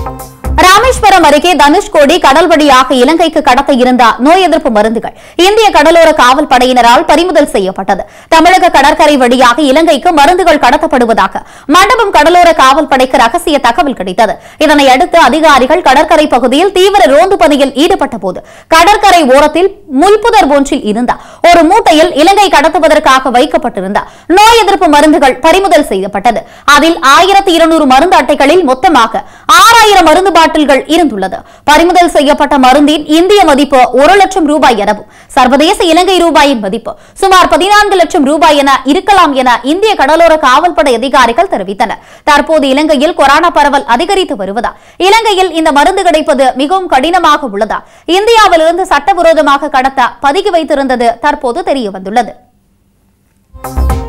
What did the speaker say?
ராமேஸ்வரம் அருகே தனுஷ்கோடி கடல் வழியாக இலங்கைக்கு கடத்த இருந்த நோய் எதிர்ப்பு மருந்துகள் இந்திய கடலோர காவல் படையினரால் பறிமுதல் செய்யப்பட்டது தமிழக கடற்கரை வழியாக இலங்கைக்கு மருந்துகள் கடத்தப்படுவதாக மண்டபம் கடலோர காவல் படைக்கு ரகசிய தகவல் கிடைத்தது இதனை அடுத்து அதிகாரிகள் கடற்கரை பகுதியில் தீவிர ரோந்து பணியில் ஈடுபட்ட போது கடற்கரை ஓரத்தில் முள்புதர் ஒன்றில் இருந்த ஒரு மூட்டையில் இலங்கை கடத்துவதற்காக வைக்கப்பட்டிருந்த நோய் எதிர்ப்பு மருந்துகள் பறிமுதல் செய்யப்பட்டது அதில் ஆயிரத்தி இருநூறு மருந்து அட்டைகளில் மொத்தமாக ஆறாயிரம் மருந்து பாட்டில்கள் இருந்துள்ளது பறிமுதல் செய்யப்பட்ட மருந்தின் இந்திய மதிப்பு ஒரு லட்சம் ரூபாய் எனவும் சர்வதேச இலங்கை ரூபாயின் மதிப்பு சுமார் பதினான்கு லட்சம் ரூபாய் என இருக்கலாம் என இந்திய கடலோர காவல்படை அதிகாரிகள் தெரிவித்தனர் தற்போது இலங்கையில் கொரோனா பரவல் அதிகரித்து வருவதால் இலங்கையில் இந்த மருந்து கிடைப்பது மிகவும் கடினமாக உள்ளதா இந்தியாவிலிருந்து சட்டவிரோதமாக கடத்த பதுக்கி வைத்திருந்தது தற்போது தெரிய வந்துள்ளது